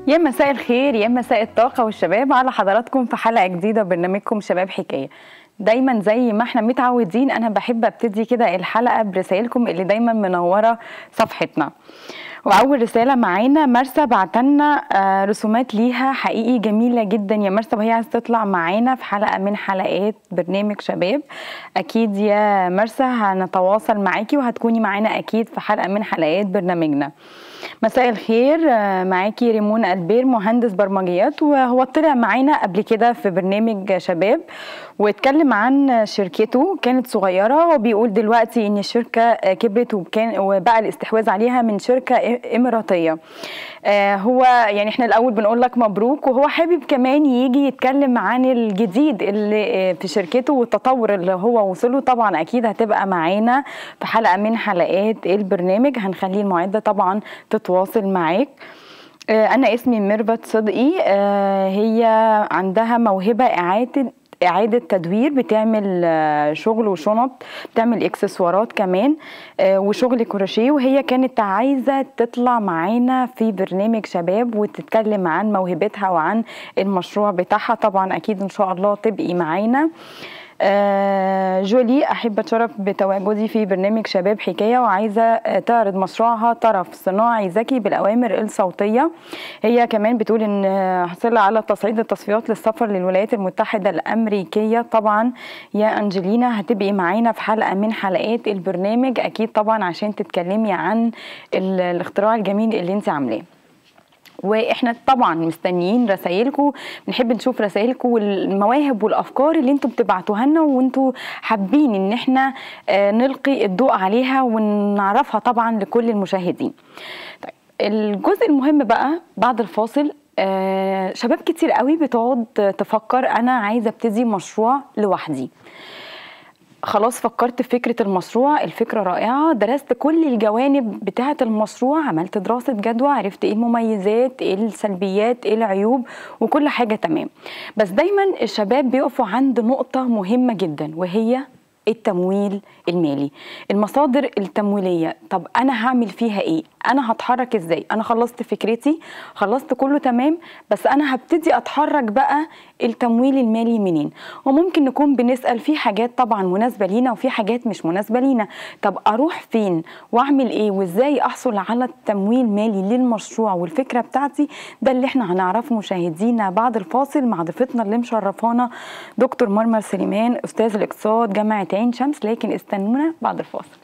يا مساء الخير يا مساء الطاقة والشباب على حضراتكم في حلقة جديدة برنامجكم شباب حكاية دايما زي ما احنا متعودين انا بحب ابتدي كده الحلقة برسائلكم اللي دايما منورة صفحتنا واول رساله معانا مرسى بعتلنا آه، رسومات ليها حقيقي جميله جدا يا مرسى وهي عايزه تطلع معانا في حلقه من حلقات برنامج شباب اكيد يا مرسى هنتواصل معاكي وهتكوني معانا اكيد في حلقه من حلقات برنامجنا مساء الخير آه، معاكي ريمون البير مهندس برمجيات وهو طلع معانا قبل كده في برنامج شباب واتكلم عن شركته كانت صغيره وبيقول دلوقتي ان الشركه آه، كبرت وكان وبقى الاستحواذ عليها من شركه اماراتيه آه، هو يعني احنا الاول بنقول لك مبروك وهو حابب كمان يجي يتكلم عن الجديد اللي آه، في شركته والتطور اللي هو وصله طبعا اكيد هتبقى معانا في حلقه من حلقات البرنامج هنخلي المعده طبعا تتواصل معاك آه، انا اسمي ميرفت صدقي آه، هي عندها موهبه اعاده إعادة تدوير بتعمل آه، شغل وشنط بتعمل إكسسوارات كمان آه، وشغل كروشيه وهي كانت عايزة تطلع معانا في برنامج شباب وتتكلم عن موهبتها وعن المشروع بتاعها طبعا أكيد إن شاء الله تبقي معانا آه، جولي احب اتشرف بتواجدي في برنامج شباب حكايه وعايزه آه، تعرض مشروعها طرف صناعي ذكي بالاوامر الصوتيه هي كمان بتقول ان آه، حصلها على تصعيد التصفيات للسفر للولايات المتحده الامريكيه طبعا يا انجلينا هتبقي معانا في حلقه من حلقات البرنامج اكيد طبعا عشان تتكلمي عن ال- الاختراع الجميل اللي انت عاملاه واحنا طبعا مستنيين رسائلكم بنحب نشوف رسائلكم والمواهب والافكار اللي انتم بتبعتوها لنا وانتم حابين ان احنا آه، نلقي الضوء عليها ونعرفها طبعا لكل المشاهدين طيب الجزء المهم بقى بعد الفاصل آه، شباب كتير قوي بتقعد تفكر انا عايزه ابتدي مشروع لوحدي خلاص فكرت في فكرة المشروع الفكرة رائعة درست كل الجوانب بتاعة المشروع عملت دراسة جدوى عرفت ايه المميزات ايه السلبيات ايه العيوب وكل حاجة تمام بس دايما الشباب بيقفوا عند نقطة مهمة جدا وهي التمويل المالي المصادر التمويلية طب أنا هعمل فيها إيه أنا هتحرك إزاي أنا خلصت فكرتي خلصت كله تمام بس أنا هبتدي أتحرك بقى التمويل المالي منين وممكن نكون بنسأل في حاجات طبعا مناسبة لينا وفي حاجات مش مناسبة لينا طب أروح فين وأعمل إيه وإزاي أحصل على تمويل مالي للمشروع والفكرة بتاعتي ده اللي احنا هنعرفه مشاهدينا بعد الفاصل مع ضيفتنا اللي مشرفانا دكتور مرمر سليمان أستاذ الاقتصاد جامعة عين شمس لكن استنونا بعد الفاصل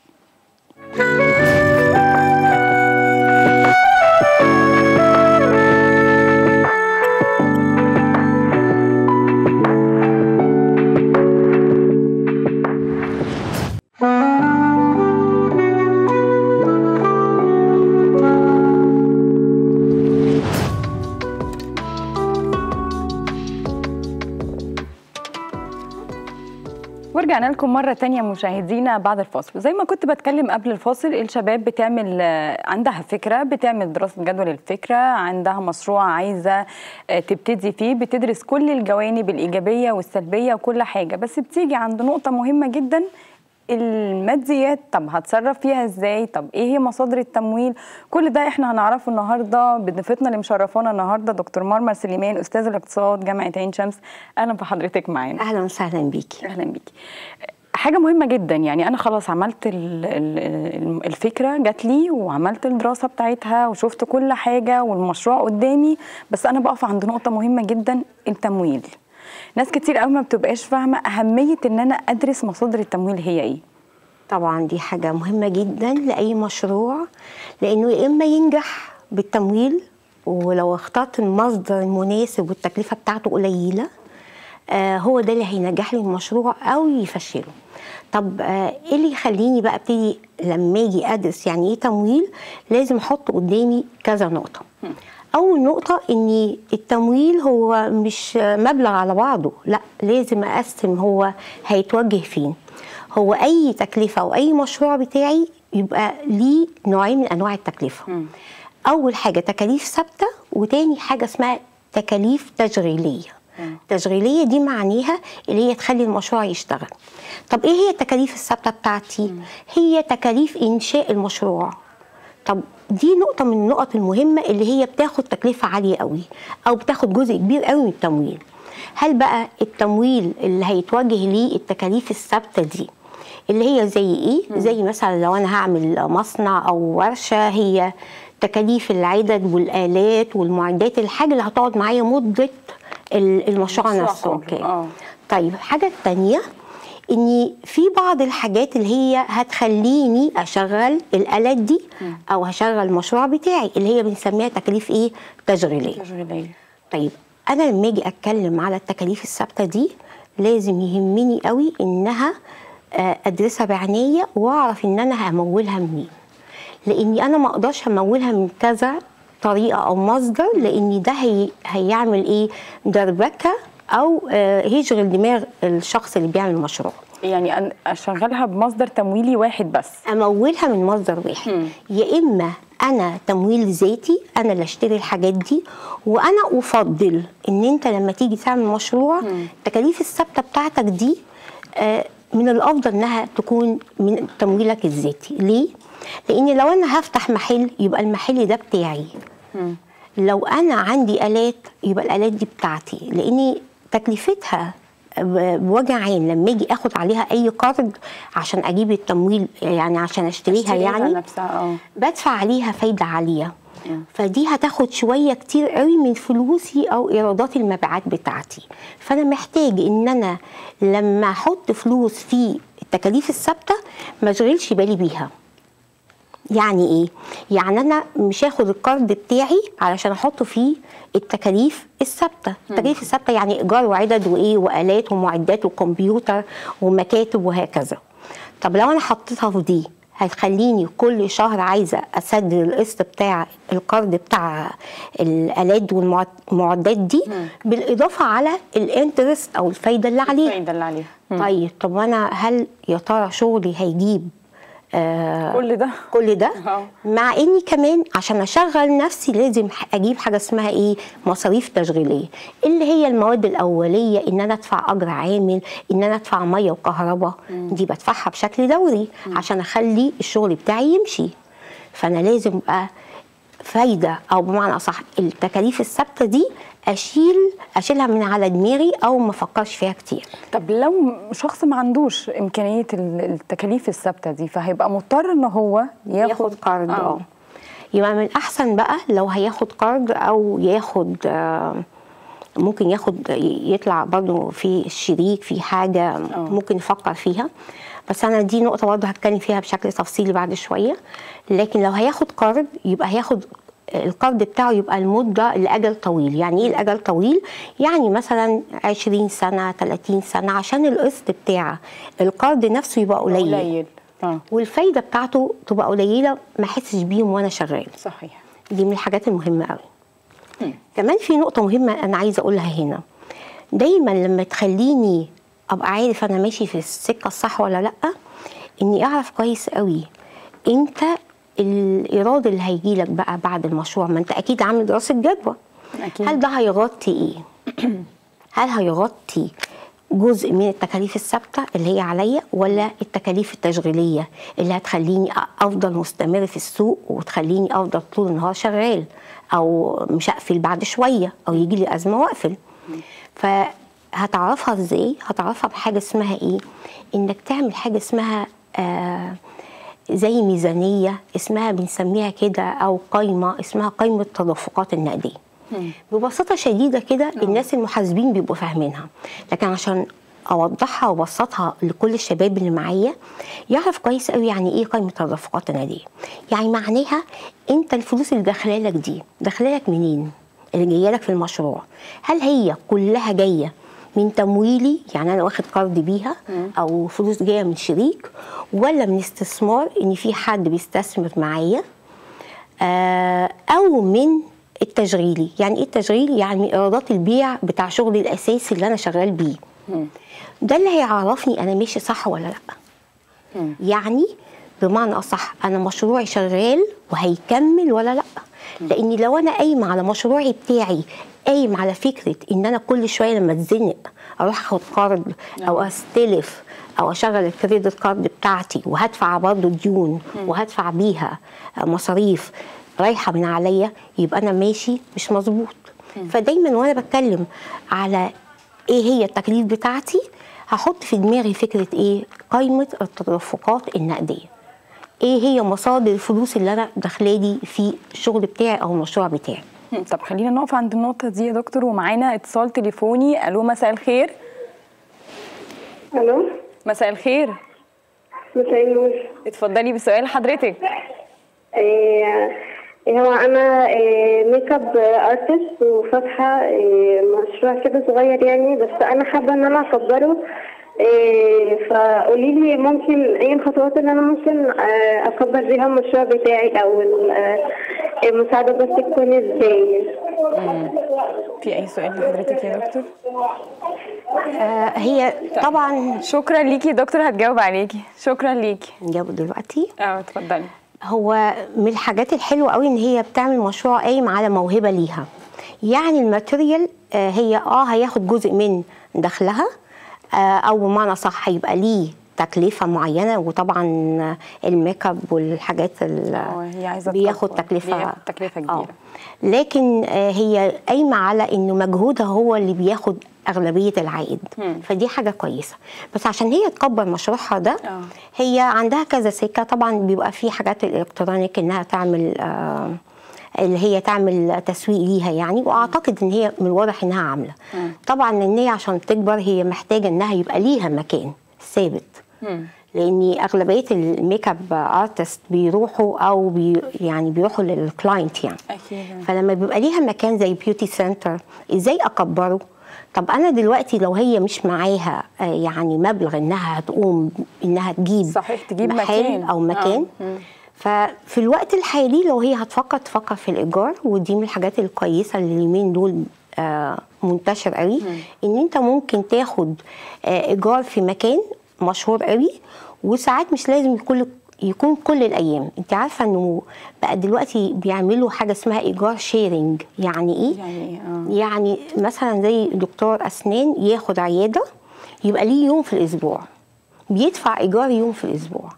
ورجعنا لكم مرة تانية مشاهدينا بعد الفاصل زي ما كنت بتكلم قبل الفاصل الشباب بتعمل آه، عندها فكرة بتعمل دراسة جدوى للفكرة عندها مشروع عايزة آه، تبتدي فيه بتدرس كل الجوانب الإيجابية والسلبية وكل حاجة بس بتيجي عند نقطة مهمة جدا الماديات طب هتصرف فيها ازاي طب ايه هي مصادر التمويل كل ده احنا هنعرفه النهارده بضيفتنا اللي مشرفانا النهارده دكتور مرمر سليمان استاذ الاقتصاد جامعه عين شمس اهلا بحضرتك معانا اهلا وسهلا بيكي اهلا بيكي حاجه مهمه جدا يعني انا خلاص عملت ال- ال- الفكره جات لي وعملت الدراسه بتاعتها وشفت كل حاجه والمشروع قدامي بس انا بقف عند نقطه مهمه جدا التمويل ناس كتير قوي ما بتبقاش فاهمه اهميه ان انا ادرس مصادر التمويل هي ايه طبعا دي حاجة مهمة جدا لأي مشروع لأنه يا إما ينجح بالتمويل ولو اخترت المصدر المناسب والتكلفة بتاعته قليلة آه هو ده اللي هينجح لي المشروع أو يفشله طب آه ايه اللي يخليني بقى ابتدي لما اجي ادرس يعني ايه تمويل لازم احط قدامي كذا نقطه اول نقطه ان التمويل هو مش مبلغ على بعضه لا لازم اقسم هو هيتوجه فين هو اي تكلفه او اي مشروع بتاعي يبقى ليه نوعين من انواع التكلفه اول حاجه تكاليف ثابته وتاني حاجه اسمها تكاليف تشغيليه تشغيليه دي معنيها اللي هي تخلي المشروع يشتغل طب ايه هي التكاليف الثابته بتاعتي هي تكاليف انشاء المشروع طب دي نقطه من النقط المهمه اللي هي بتاخد تكلفه عاليه قوي او بتاخد جزء كبير قوي من التمويل هل بقى التمويل اللي هيتوجه ليه التكاليف الثابته دي اللي هي زي ايه زي مثلا لو انا هعمل مصنع او ورشه هي تكاليف العدد والالات والمعدات الحاجه اللي هتقعد معايا مده ال- المشروع المشروع نفسه كله. اوكي آه. طيب الحاجه الثانيه ان في بعض الحاجات اللي هي هتخليني اشغل الالات دي او هشغل المشروع بتاعي اللي هي بنسميها تكاليف ايه تشغيليه تشغيليه طيب انا لما اجي اتكلم على التكاليف الثابته دي لازم يهمني قوي انها آه، ادرسها بعنايه واعرف ان انا همولها منين لاني انا ما اقدرش امولها من كذا طريقه او مصدر لان ده هي هيعمل ايه دربكه او آه، هيشغل دماغ الشخص اللي بيعمل المشروع يعني أن اشغلها بمصدر تمويلي واحد بس امولها من مصدر واحد يا اما انا تمويل ذاتي انا اللي اشتري الحاجات دي وانا افضل ان انت لما تيجي تعمل مشروع التكاليف الثابته بتاعتك دي آه، من الافضل انها تكون من تمويلك الذاتي ليه لان لو انا هفتح محل يبقى المحل ده بتاعي لو انا عندي الات يبقى الالات دي بتاعتي لاني تكلفتها ب- بوجه عين لما اجي اخد عليها اي قرض عشان اجيب التمويل يعني عشان اشتريها, اشتريها يعني نفسها اه بدفع عليها فايده عاليه فدي هتاخد شويه كتير قوي من فلوسي او ايرادات المبيعات بتاعتي فانا محتاج ان انا لما احط فلوس في التكاليف الثابته ما اشغلش بالي بيها يعني ايه يعني انا مش هاخد القرض بتاعي علشان احطه فيه التكاليف الثابته التكاليف الثابته يعني ايجار وعدد وايه والات ومعدات وكمبيوتر ومكاتب وهكذا طب لو انا حطيتها في دي هتخليني كل شهر عايزه اسدد القسط بتاع القرض بتاع الالات والمعدات دي بالاضافه على الانترست او الفايده اللي عليها الفايده اللي عليها طيب طب انا هل يا ترى شغلي هيجيب آه كل ده كل ده آه. مع اني كمان عشان اشغل نفسي لازم ح- اجيب حاجه اسمها ايه مصاريف تشغيليه اللي هي المواد الاوليه ان انا ادفع اجر عامل ان انا ادفع ميه وكهرباء دي بدفعها بشكل دوري عشان اخلي الشغل بتاعي يمشي فانا لازم ابقى فايده او بمعنى اصح التكاليف الثابته دي اشيل اشيلها من على دماغي او ما افكرش فيها كتير طب لو شخص ما عندوش امكانيه ال- التكاليف الثابته دي فهيبقى مضطر ان هو ياخد, ياخد قرض اه يبقى من الاحسن بقى لو هياخد قرض او ياخد آه، ممكن ياخد يطلع برضه في الشريك في حاجه ممكن يفكر فيها بس انا دي نقطه برضه هتكلم فيها بشكل تفصيلي بعد شويه لكن لو هياخد قرض يبقى هياخد القرض بتاعه يبقى المدة لأجل طويل يعني إيه الأجل طويل؟ يعني مثلا 20 سنة 30 سنة عشان القسط بتاع القرض نفسه يبقى قليل, قليل اه والفايده بتاعته تبقى قليله ما احسش بيهم وانا شغال صحيح دي من الحاجات المهمه قوي كمان في نقطه مهمه انا عايزه اقولها هنا دايما لما تخليني ابقى عارف انا ماشي في السكه الصح ولا لا اني اعرف كويس قوي امتى الايراد اللي هيجي لك بقى بعد المشروع ما انت اكيد عامل دراسه جدوى أكيد. هل ده هيغطي ايه هل هيغطي جزء من التكاليف الثابته اللي هي عليا ولا التكاليف التشغيليه اللي هتخليني أ- افضل مستمر في السوق وتخليني افضل طول النهار شغال او مش هقفل بعد شويه او يجي لي ازمه واقفل فهتعرفها ازاي هتعرفها بحاجه اسمها ايه انك تعمل حاجه اسمها آه زي ميزانيه اسمها بنسميها كده او قايمه اسمها قايمه تدفقات النقديه ببساطه شديده كده الناس المحاسبين بيبقوا فاهمينها لكن عشان اوضحها وابسطها لكل الشباب اللي معايا يعرف كويس قوي يعني ايه قائمه التدفقات النقديه يعني معناها انت الفلوس اللي داخله لك دي داخله لك منين اللي جايه لك في المشروع هل هي كلها جايه من تمويلي يعني انا واخد قرض بيها او فلوس جايه من شريك ولا من استثمار ان في حد بيستثمر معايا آه، او من التشغيلي يعني ايه التشغيل يعني ايرادات البيع بتاع شغلي الاساسي اللي انا شغال بيه ده اللي هيعرفني انا ماشي صح ولا لا يعني بمعنى اصح انا مشروعي شغال وهيكمل ولا لا لاني لو انا قايمه على مشروعي بتاعي قايم على فكره ان انا كل شويه لما اتزنق اروح اخد قرض او استلف او اشغل الكريدت كارد بتاعتي وهدفع برضه ديون وهدفع بيها مصاريف رايحه من عليا يبقى انا ماشي مش مظبوط فدايما وانا بتكلم على ايه هي التكاليف بتاعتي هحط في دماغي فكره ايه قائمه التدفقات النقديه ايه هي مصادر الفلوس اللي انا داخلالي في الشغل بتاعي او المشروع بتاعي مم. طب خلينا نقف عند النقطة دي يا دكتور ومعانا اتصال تليفوني الو مساء الخير الو مساء الخير مساء النور اتفضلي بسؤال حضرتك إيه هو انا إيه ميك اب ارتست وفاتحه إيه مشروع كده صغير يعني بس انا حابه ان انا اكبره إيه فقولي لي ممكن ايه الخطوات اللي انا ممكن آه، اكبر بيها المشروع بتاعي او ال- آه، المساعده بس تكون ازاي في اي سؤال لحضرتك يا دكتور آه هي طبعا شكرا ليكي يا دكتور هتجاوب عليكي شكرا ليكي نجاوب دلوقتي اه اتفضلي هو من الحاجات الحلوه قوي ان هي بتعمل مشروع قايم على موهبه ليها يعني الماتيريال آه، هي اه هياخد جزء من دخلها آه، او بمعنى صح هيبقى ليه تكلفه معينه وطبعا الميك اب والحاجات ال- اه هي عايزه بياخد تكبر. تكلفه بياخد تكلفه آه. كبيره لكن آه، هي قايمه على انه مجهودها هو اللي بياخد اغلبيه العائد مم. فدي حاجه كويسه بس عشان هي تكبر مشروعها ده آه. هي عندها كذا سكه طبعا بيبقى في حاجات الالكترونيك انها تعمل آه اللي هي تعمل تسويق ليها يعني واعتقد ان هي من الواضح انها عامله مم. طبعا ان هي عشان تكبر هي محتاجه انها يبقى ليها مكان ثابت مم. لان اغلبيه الميك اب ارتست بيروحوا او بي يعني بيروحوا للكلاينت يعني اكيد فلما بيبقى ليها مكان زي بيوتي سنتر ازاي اكبره طب انا دلوقتي لو هي مش معاها آه، يعني مبلغ انها هتقوم انها تجيب صحيح، تجيب محل مكان. او مكان آه. مم. ففي الوقت الحالي لو هي هتفكر تفكر في الايجار ودي من الحاجات الكويسه اللي اليومين دول آه، منتشر قوي ان انت ممكن تاخد آه، ايجار في مكان مشهور قوي وساعات مش لازم يكون يكون كل الايام انت عارفه انه بقى دلوقتي بيعملوا حاجه اسمها ايجار شيرنج يعني ايه يعني ايه اه يعني مثلا زي دكتور اسنان ياخد عياده يبقى ليه يوم في الاسبوع بيدفع ايجار يوم في الاسبوع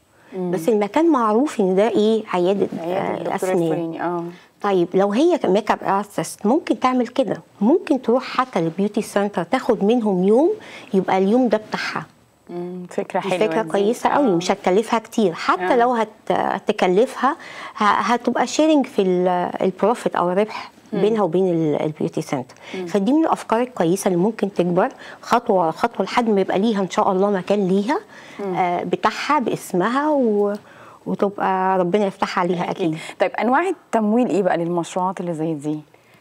بس المكان معروف ان ده ايه عياده عيادة آه، الدكتور اسنان الفلاني اه طيب لو هي ميك اب ارتست ممكن تعمل كده ممكن تروح حتى للبيوتي سنتر تاخد منهم يوم يبقى اليوم ده بتاعها مم. فكره دي حلوه فكره دي. كويسه قوي آه. مش هتكلفها كتير حتى آه. لو هت... هتكلفها ه... هتبقى شيرنج في ال- البروفيت او الربح بينها وبين ال- البيوتي سنتر فدي من الافكار الكويسه اللي ممكن تكبر خطوه ورا خطوه لحد ما يبقى ليها ان شاء الله مكان ليها آه بتاعها باسمها و... وتبقى ربنا يفتحها عليها اكيد طيب انواع التمويل ايه بقى للمشروعات اللي زي دي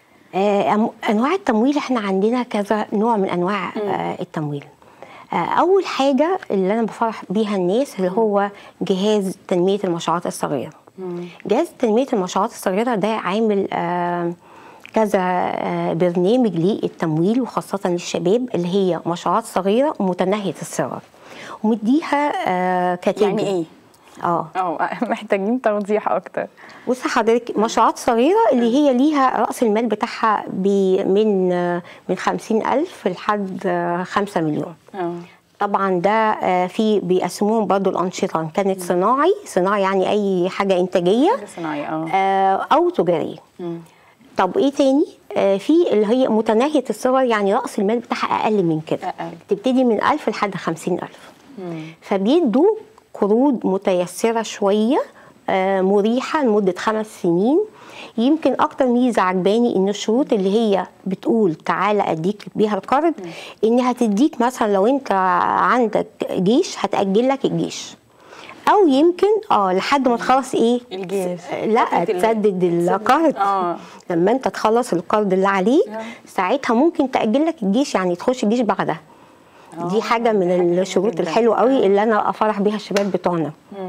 آه، أم- انواع التمويل احنا عندنا كذا نوع من انواع آه، التمويل آه، اول حاجه اللي انا بفرح بيها الناس اللي هو جهاز تنميه المشروعات الصغيره جهاز تنميه المشروعات الصغيره ده عامل آه، كذا آه، برنامج للتمويل وخاصه للشباب اللي هي مشروعات صغيره متناهيه الصغر ومديها آه كاتيجوري يعني ايه اه اه محتاجين توضيح اكتر بصي حضرتك مشروعات صغيرة اللي هي ليها رأس المال بتاعها ب- من من خمسين ألف لحد خمسة مليون اه طبعا ده آه، في بيقسموهم برضو الأنشطة إن كانت صناعي صناعي يعني أي حاجة إنتاجية حاجه صناعيه اه آه، أو تجارية مم. طب إيه تاني آه، في اللي هي متناهية الصغر يعني رأس المال بتاعها أقل من كده أقل. تبتدي من ألف لحد خمسين ألف مم. فبيدوا قروض متيسرة شوية آه، مريحة لمدة خمس سنين يمكن أكتر ميزة عجباني إن الشروط اللي هي بتقول تعالى أديك بيها القرض إن هتديك مثلا لو أنت عندك جيش هتأجل لك الجيش أو يمكن اه لحد ما تخلص ايه؟ الجيش. لا فترة ال- تسدد القرض آه. لما انت تخلص القرض اللي عليك ساعتها ممكن تأجل لك الجيش يعني تخش الجيش بعدها دي حاجه من الشروط جداً. الحلوه قوي اللي انا افرح بيها الشباب بتوعنا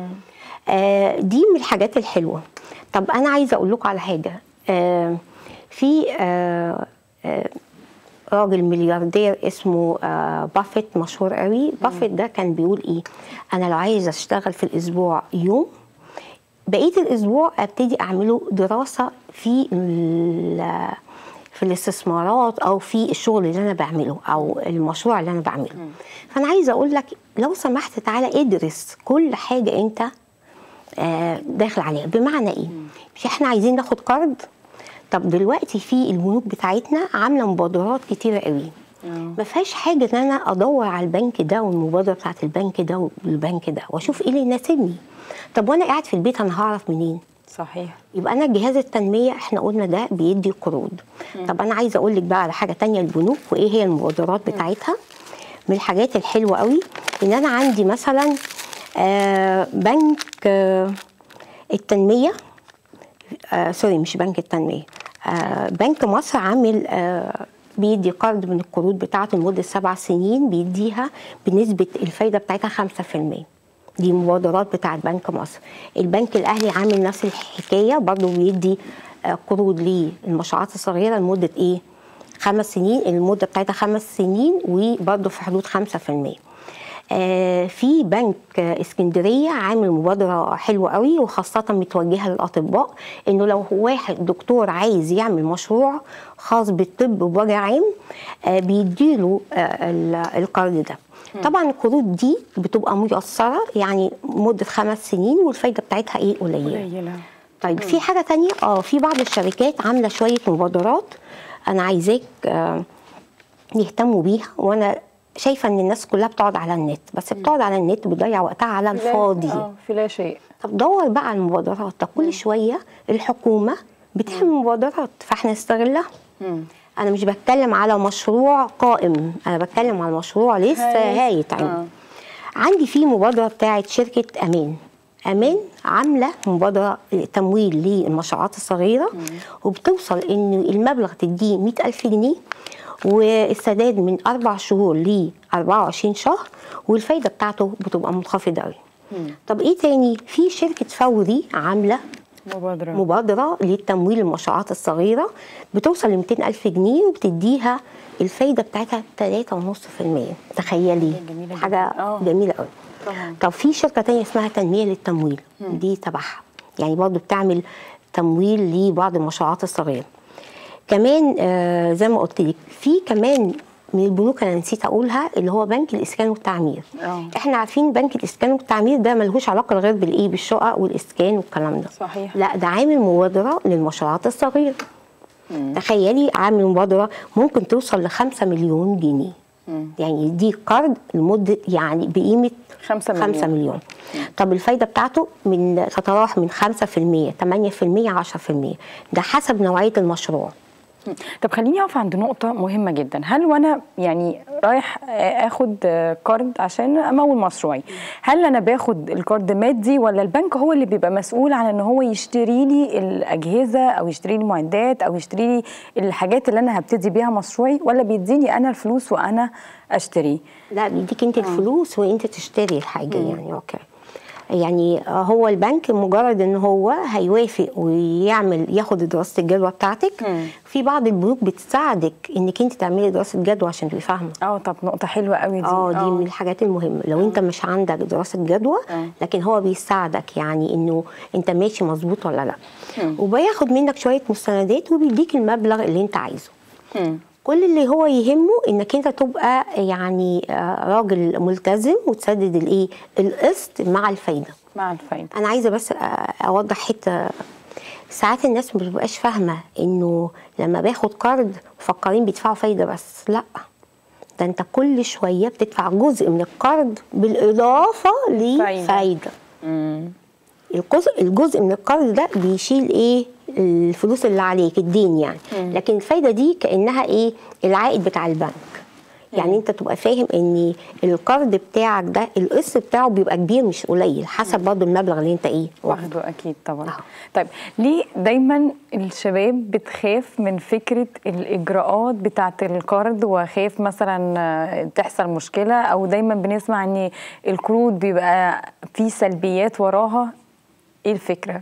آه دي من الحاجات الحلوه طب انا عايزه اقول لكم على حاجه آه في آه آه راجل ملياردير اسمه آه بافيت مشهور قوي بافيت ده كان بيقول ايه انا لو عايز اشتغل في الاسبوع يوم بقيه الاسبوع ابتدي اعمله دراسه في ال- في الاستثمارات او في الشغل اللي انا بعمله او المشروع اللي انا بعمله فانا عايزه اقول لك لو سمحت تعالى ادرس كل حاجه انت آه، داخل عليها بمعنى ايه مش احنا عايزين ناخد قرض طب دلوقتي في البنوك بتاعتنا عامله مبادرات كتيره قوي ما فيهاش حاجه ان انا ادور على البنك ده والمبادره بتاعت البنك ده والبنك ده واشوف ايه اللي يناسبني طب وانا قاعد في البيت انا هعرف منين صحيح يبقى انا جهاز التنميه احنا قلنا ده بيدي قروض طب انا عايزه اقول لك بقى على حاجه تانية البنوك وايه هي المبادرات بتاعتها من الحاجات الحلوه قوي ان انا عندي مثلا آه بنك آه التنميه آه سوري مش بنك التنميه آه بنك مصر عامل آه بيدي قرض من القروض بتاعته لمده سبع سنين بيديها بنسبه الفايده بتاعتها 5% دي مبادرات بتاعت بنك مصر البنك الاهلي عامل نفس الحكايه برضه بيدي آه، قروض للمشروعات الصغيره لمده ايه خمس سنين المده بتاعتها خمس سنين وبرضه في حدود 5% آه، في بنك آه، اسكندريه عامل مبادره حلوه قوي وخاصه متوجهه للاطباء انه لو واحد دكتور عايز يعمل مشروع خاص بالطب بوجه عام آه، بيديله آه، ال- القرض ده طبعا القروض دي بتبقى ميسره يعني مده خمس سنين والفايده بتاعتها ايه قليله قليله طيب في حاجه تانية اه في بعض الشركات عامله شويه مبادرات انا عايزاك آه يهتموا بيها وانا شايفه ان الناس كلها بتقعد على النت بس بتقعد على النت بتضيع وقتها على الفاضي اه في لا شيء طب دور بقى على المبادرات طب كل شويه الحكومه بتعمل مبادرات فاحنا نستغلها مم. انا مش بتكلم على مشروع قائم انا بتكلم على مشروع لسه هاي- هيتعمل آه. عندي في مبادره بتاعت شركه امان امان عامله مبادره تمويل للمشروعات الصغيره وبتوصل ان المبلغ تديه 100000 جنيه والسداد من اربع شهور ل 24 شهر والفايده بتاعته بتبقى منخفضه قوي طب ايه تاني في شركه فوري عامله مبادره مبادرة للتمويل المشروعات الصغيرة بتوصل ل 200 ألف جنيه وبتديها الفايدة بتاعتها 3.5% تخيلي جميلة جدا. حاجة آه. جميلة قوي طبعا طب في شركة تانية اسمها تنمية للتمويل دي تبعها يعني برضه بتعمل تمويل لبعض المشروعات الصغيرة كمان آه زي ما قلت لك في كمان من البنوك انا نسيت اقولها اللي هو بنك الاسكان والتعمير آه. احنا عارفين بنك الاسكان والتعمير ده ملهوش علاقه غير بالايه بالشقق والاسكان والكلام ده صحيح. لا ده عامل مبادره للمشروعات الصغيره تخيلي عامل مبادره ممكن توصل ل 5 مليون جنيه يعني يديك قرض لمده يعني بقيمه 5 مليون. 5 مليون طب الفايده بتاعته من تتراوح من 5% 8% 10% ده حسب نوعيه المشروع طب خليني اقف عند نقطة مهمة جدا، هل وانا يعني رايح اخد قرض عشان امول مشروعي، هل انا باخد القرض مادي ولا البنك هو اللي بيبقى مسؤول عن ان هو يشتري لي الاجهزة او يشتري لي المعدات او يشتري لي الحاجات اللي انا هبتدي بيها مشروعي ولا بيديني انا الفلوس وانا اشتري؟ لا بيديك انت الفلوس وانت تشتري الحاجه يعني اوكي يعني هو البنك مجرد ان هو هيوافق ويعمل ياخد دراسه الجدوى بتاعتك مم. في بعض البنوك بتساعدك انك انت تعملي دراسه جدوى عشان تبقي فاهمه اه طب نقطة حلوة قوي دي اه دي من الحاجات المهمه لو انت مش عندك دراسه جدوى آه. لكن هو بيساعدك يعني انه انت ماشي مظبوط ولا لا وبياخد منك شويه مستندات وبيديك المبلغ اللي انت عايزه مم. كل اللي هو يهمه انك انت تبقى يعني آه، راجل ملتزم وتسدد الايه القسط مع الفايده مع الفايدة انا عايزه بس آه، اوضح حته ساعات الناس ما بتبقاش فاهمه انه لما باخد قرض مفكرين بيدفعوا فايده بس لا ده انت كل شويه بتدفع جزء من القرض بالاضافه لفايده مم. الجزء الجزء من القرض ده بيشيل ايه الفلوس اللي عليك الدين يعني لكن الفايده دي كانها ايه العائد بتاع البنك يعني انت تبقى فاهم ان القرض بتاعك ده القسط بتاعه بيبقى كبير مش قليل حسب برضه المبلغ اللي انت ايه واخده واخده اكيد طبعا آه. طيب ليه دايما الشباب بتخاف من فكره الاجراءات بتاعه القرض وخاف مثلا آه، تحصل مشكله او دايما بنسمع ان القروض بيبقى في سلبيات وراها ايه الفكره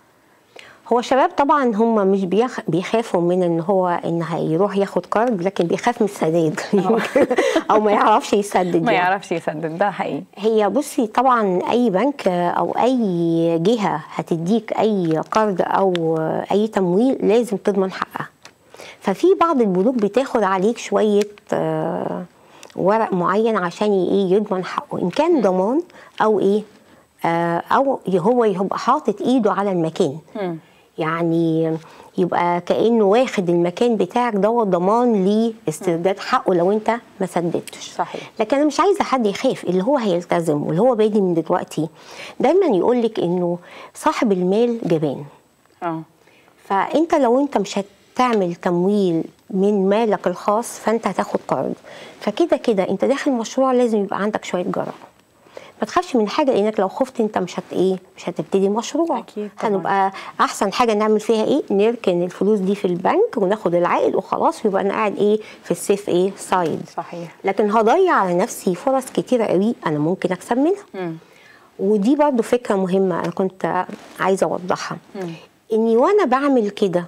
هو شباب طبعا هم مش بيخ... بيخافوا من ان هو ان هيروح ياخد قرض لكن بيخاف من السداد او ما يعرفش يسدد ما يعني. يعرفش يسدد ده حقيقي هي بصي طبعا اي بنك او اي جهه هتديك اي قرض او اي تمويل لازم تضمن حقها ففي بعض البنوك بتاخد عليك شويه آه، ورق معين عشان ي- ايه يضمن حقه ان كان ضمان او ايه آه، او هو يبقى حاطط ايده على المكان مم. يعني يبقى كانه واخد المكان بتاعك دوت ضمان لاسترداد حقه لو انت ما سددتش صحيح. لكن انا مش عايزه حد يخاف اللي هو هيلتزم واللي هو بادي من دلوقتي دايما يقول لك انه صاحب المال جبان اه فانت لو انت مش هتعمل تمويل من مالك الخاص فانت هتاخد قرض فكده كده انت داخل مشروع لازم يبقى عندك شويه جرأة ما تخافش من حاجه لانك لو خفت انت مش هت ايه مش هتبتدي مشروع أكيد طبعاً. هنبقى احسن حاجه نعمل فيها ايه نركن الفلوس دي في البنك وناخد العائد وخلاص ويبقى انا قاعد ايه في السيف ايه سايد صحيح لكن هضيع على نفسي فرص كتيره قوي انا ممكن اكسب منها مم. ودي برضو فكرة مهمة أنا كنت عايزة أوضحها إني وأنا بعمل كده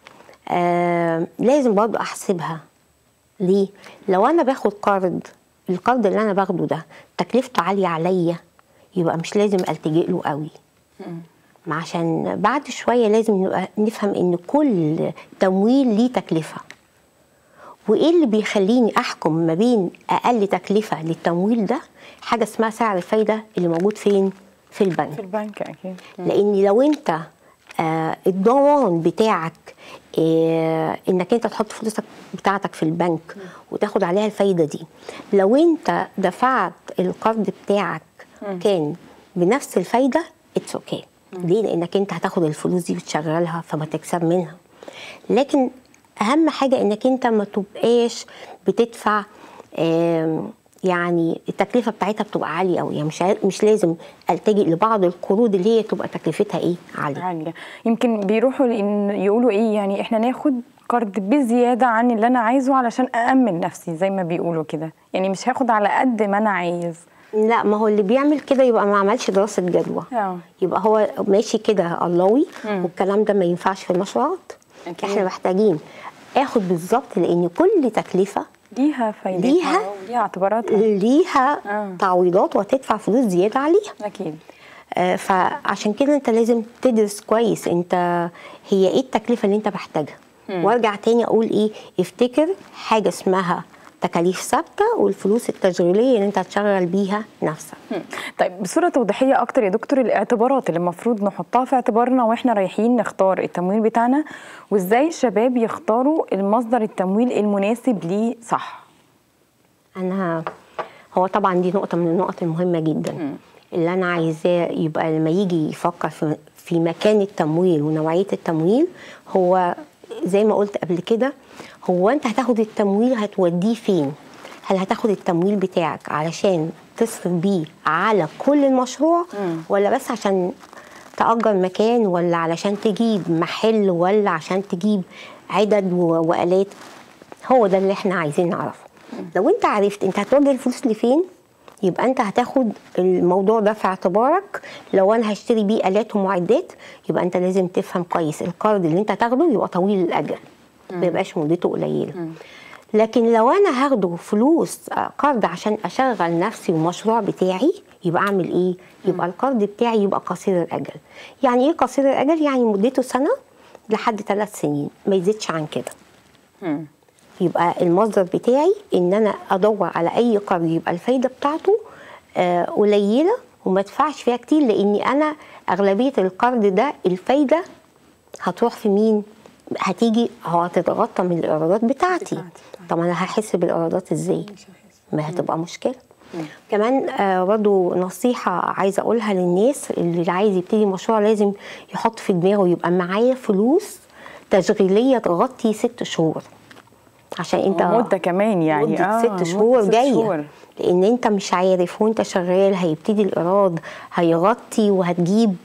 آه لازم برضو أحسبها ليه؟ لو أنا باخد قرض القرض اللي أنا باخده ده تكلفته عالية عليا يبقى مش لازم ألتجئ له قوي ما عشان بعد شوية لازم نبقى نفهم إن كل تمويل ليه تكلفة وايه اللي بيخليني احكم ما بين اقل تكلفه للتمويل ده حاجه اسمها سعر الفايده اللي موجود فين في في البنك البنك اكيد لان لو انت آه الضمان بتاعك آه انك انت تحط فلوسك بتاعتك في البنك وتاخد عليها الفايده دي لو انت دفعت القرض بتاعك كان بنفس الفايده اتس اوكي okay. ليه لانك انت هتاخد الفلوس دي وتشغلها فما تكسب منها لكن اهم حاجه انك انت ما تبقاش بتدفع آم، يعني التكلفه بتاعتها بتبقى عاليه قوي يعني مش عا- مش لازم التجئ لبعض القروض اللي هي تبقى تكلفتها ايه عاليه عالية يمكن بيروحوا إن يقولوا ايه يعني احنا ناخد قرض بزيادة عن اللي انا عايزه علشان أأمن نفسي زي ما بيقولوا كده يعني مش هاخد على قد ما انا عايز لا ما هو اللي بيعمل كده يبقى ما عملش دراسه جدوى اه يبقى هو ماشي كده اللهوي مم. والكلام ده ما ينفعش في المشروعات أكيد. احنا محتاجين اخد بالظبط لان كل تكلفه ليها فايدتها ليها- وليها اعتباراتها ليها آه. تعويضات وهتدفع فلوس زياده عليها اكيد آه، فعشان كده انت لازم تدرس كويس انت هي ايه التكلفه اللي انت محتاجها وارجع تاني اقول ايه افتكر حاجه اسمها تكاليف ثابته والفلوس التشغيليه اللي انت هتشغل بيها نفسك مم. طيب بصورة توضيحية أكتر يا دكتور الاعتبارات اللي المفروض نحطها في اعتبارنا وإحنا رايحين نختار التمويل بتاعنا وإزاي الشباب يختاروا المصدر التمويل المناسب ليه صح انا هو طبعا دي نقطه من النقط المهمه جدا اللي انا عايزاه يبقى لما يجي يفكر في في مكان التمويل ونوعيه التمويل هو زي ما قلت قبل كده هو انت هتاخد التمويل هتوديه فين هل هتاخد التمويل بتاعك علشان تصرف بيه على كل المشروع ولا بس عشان تأجر مكان ولا علشان تجيب محل ولا عشان تجيب عدد و- وآلات هو ده اللي احنا عايزين نعرفه لو انت عرفت انت هتوجه الفلوس لفين يبقى انت هتاخد الموضوع ده في اعتبارك لو انا هشتري بيه الات ومعدات يبقى انت لازم تفهم كويس القرض اللي انت هتاخده يبقى طويل الاجل ما يبقاش مدته قليله لكن لو انا هاخده فلوس آه، قرض عشان اشغل نفسي والمشروع بتاعي يبقى اعمل ايه يبقى القرض بتاعي يبقى قصير الاجل يعني ايه قصير الاجل يعني مدته سنه لحد ثلاث سنين ما يزيدش عن كده مم. يبقى المصدر بتاعي ان انا ادور على اي قرض يبقى الفايده بتاعته آه، قليله وما ادفعش فيها كتير لاني انا اغلبيه القرض ده الفايده هتروح في مين هتيجي هو هتتغطى من الايرادات بتاعتي بتاعتي. طب انا هحس بالايرادات ازاي ما هتبقى مشكله كمان آه برضو نصيحة عايزة أقولها للناس اللي عايز يبتدي مشروع لازم يحط في دماغه يبقى معايا فلوس تشغيلية تغطي ست شهور عشان انت مدة كمان يعني مدة آه، ست مدة شهور ست جاية شهور. لأن أنت مش عارف وأنت شغال هيبتدي الإيراد هيغطي وهتجيب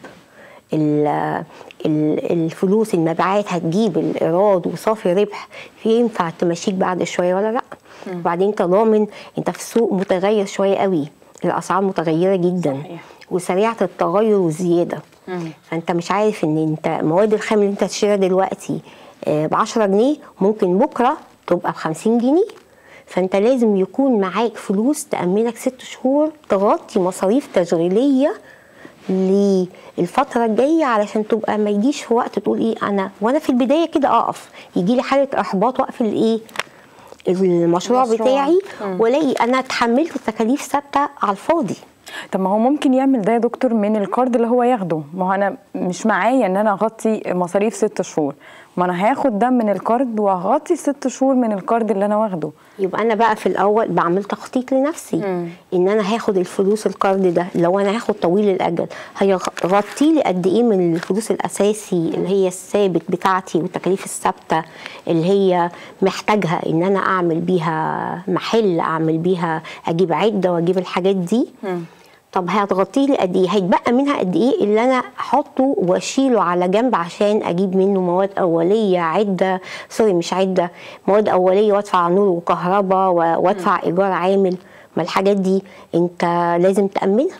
ال- ال- الفلوس المبيعات هتجيب الإيراد وصافي ربح ينفع تمشيك بعد شوية ولا لأ وبعدين أنت ضامن أنت في السوق متغير شوية قوي الأسعار متغيرة جدا صحيح. وسريعة التغير والزيادة فأنت مش عارف إن أنت مواد الخام اللي أنت تشتريها دلوقتي ب 10 جنيه ممكن بكرة تبقى ب 50 جنيه فانت لازم يكون معاك فلوس تأمنك ست شهور تغطي مصاريف تشغيلية للفتره الجايه علشان تبقى ما يجيش في وقت تقول ايه انا وانا في البدايه كده اقف يجي لي حاله احباط واقفل ايه المشروع, المشروع. بتاعي والاقي انا اتحملت تكاليف ثابته على الفاضي طب ما هو ممكن يعمل ده يا دكتور من الكارد اللي هو ياخده ما هو انا مش معايا ان انا اغطي مصاريف ست شهور ما انا هاخد ده من الكارد وهغطي ست شهور من الكارد اللي انا واخده يبقى انا بقى في الاول بعمل تخطيط لنفسي مم. ان انا هاخد الفلوس القرض ده لو انا هاخد طويل الاجل هيغطي لي قد ايه من الفلوس الاساسي اللي هي الثابت بتاعتي والتكاليف الثابته اللي هي محتاجها ان انا اعمل بيها محل اعمل بيها اجيب عده واجيب الحاجات دي طب هتغطي لي قد ايه هيتبقى منها قد ايه اللي انا احطه واشيله على جنب عشان اجيب منه مواد اوليه عده سوري مش عده مواد اوليه وادفع نور وكهرباء و- وادفع ايجار عامل ما الحاجات دي انت لازم تامنها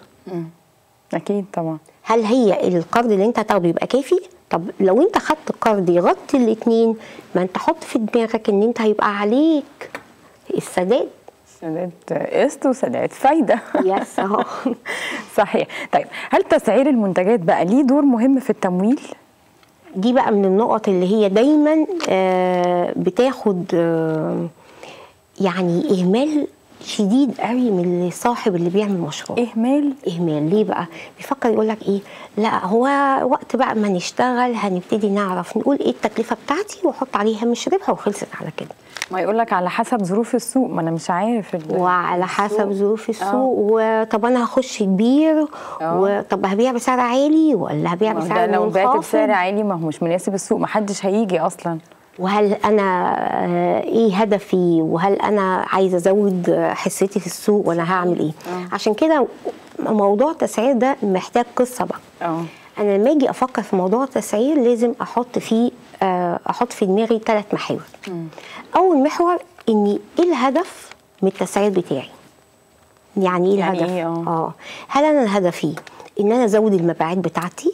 اكيد طبعا هل هي القرض اللي انت هتاخده يبقى كافي طب لو انت خدت قرض يغطي الاثنين ما انت حط في دماغك ان انت هيبقى عليك السداد سداد قسط وسداد فايده يس اهو صحيح طيب هل تسعير المنتجات بقى ليه دور مهم في التمويل دي بقى من النقط اللي هي دايما آه، بتاخد آه، يعني اهمال شديد قوي من صاحب اللي بيعمل مشروع اهمال اهمال ليه بقى بيفكر يقول لك ايه لا هو وقت بقى ما نشتغل هنبتدي نعرف نقول ايه التكلفه بتاعتي واحط عليها مش ربح وخلصت على كده ما يقول لك على حسب ظروف السوق ما انا مش عارف ال- وعلى حسب السوق. ظروف السوق وطب انا هخش كبير آه. وطب هبيع بسعر عالي ولا هبيع ما هو بسعر ده لو بعت منخفض بسعر عالي ما هو مش مناسب السوق ما حدش هيجي اصلا وهل انا آه، ايه هدفي وهل انا عايزه ازود آه، حصتي في السوق ولا هعمل ايه عشان كده موضوع التسعير ده محتاج قصه بقى اه انا لما اجي افكر في موضوع التسعير لازم احط فيه آه، احط في دماغي ثلاث محاور اول محور اني ايه الهدف من التسعير بتاعي يعني ايه يعني الهدف إيه؟ آه. اه هل انا هدفي ان انا ازود المبيعات بتاعتي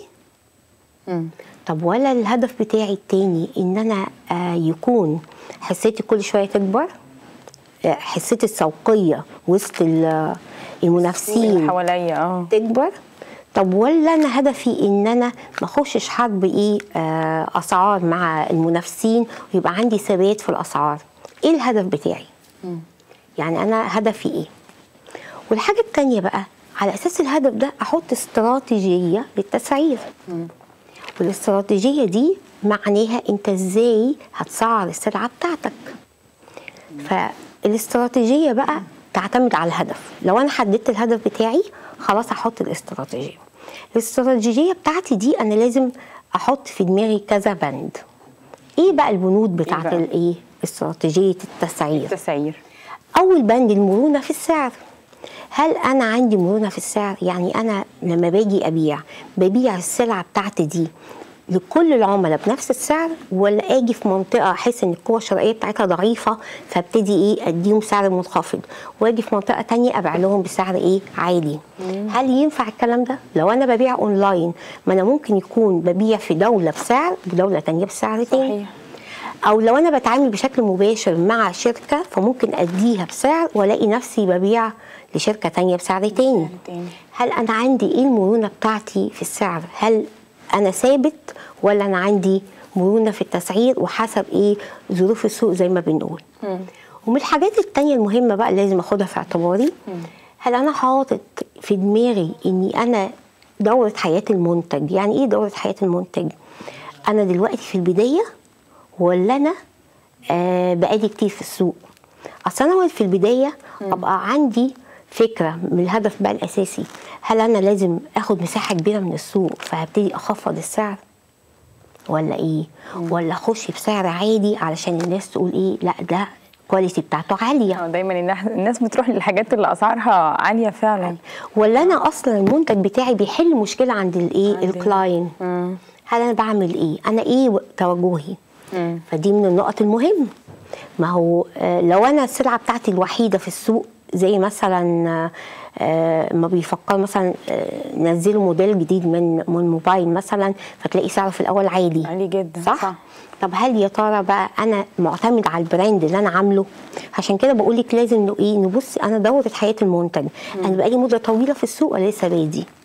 مم. طب ولا الهدف بتاعي التاني ان انا آه يكون حصتي كل شويه تكبر آه حصتي السوقيه وسط ال- المنافسين اللي حواليا اه تكبر طب ولا انا هدفي ان انا ما اخشش حرب ايه آه اسعار مع المنافسين ويبقى عندي ثبات في الاسعار ايه الهدف بتاعي يعني انا هدفي ايه والحاجه التانية بقى على اساس الهدف ده احط استراتيجيه للتسعير والاستراتيجيه دي معناها انت ازاي هتسعر السلعه بتاعتك فالاستراتيجيه بقى تعتمد على الهدف لو انا حددت الهدف بتاعي خلاص هحط الاستراتيجيه الاستراتيجيه بتاعتي دي انا لازم احط في دماغي كذا بند ايه بقى البنود بتاعت بقى؟ الايه استراتيجيه التسعير تسعير اول بند المرونه في السعر هل انا عندي مرونه في السعر يعني انا لما باجي ابيع ببيع السلعه بتاعتي دي لكل العملاء بنفس السعر ولا اجي في منطقه احس ان القوه الشرائيه بتاعتها ضعيفه فابتدي ايه اديهم سعر منخفض واجي في منطقه تانية ابيع لهم بسعر ايه عالي هل ينفع الكلام ده لو انا ببيع اونلاين ما انا ممكن يكون ببيع في دوله بسعر ودوله تانية بسعر تاني صحيح او لو انا بتعامل بشكل مباشر مع شركه فممكن اديها بسعر والاقي نفسي ببيع لشركه تانية بسعر تاني تاني. هل انا عندي ايه المرونه بتاعتي في السعر هل انا ثابت ولا انا عندي مرونه في التسعير وحسب ايه ظروف السوق زي ما بنقول ومن الحاجات التانية المهمة بقى اللي لازم اخدها في اعتباري هل انا حاطط في دماغي اني انا دورة حياة المنتج يعني ايه دورة حياة المنتج انا دلوقتي في البداية ولا انا آه بقالي كتير في السوق اصل انا وأنا في البداية ابقى عندي فكرة من الهدف بقى الاساسي هل انا لازم اخد مساحة كبيرة من السوق فهبتدي اخفض السعر ولا ايه ولا اخش بسعر عالي علشان الناس تقول ايه لا ده الكواليتي بتاعته عاليه آه، دايما الناس- الناس بتروح للحاجات اللي اسعارها عاليه فعلا ولا انا اصلا المنتج بتاعي بيحل مشكله عند الايه عند- الكلاين مم. هل انا بعمل ايه انا ايه و- توجهي مم. فدي من النقط المهمه ما هو آه، لو انا السلعه بتاعتي الوحيده في السوق زي مثلا آه، آه، ما بيفكر مثلا آه، نزلوا موديل جديد من من موبايل مثلا فتلاقي سعره في الاول عالي عالي جدا صح؟ صح. طب هل يا ترى بقى انا معتمد على البراند اللي انا عامله عشان كده بقول لك لازم ن- ايه نبص انا دوره حياه المنتج انا بقالي مده طويله في السوق ولا لسه بادي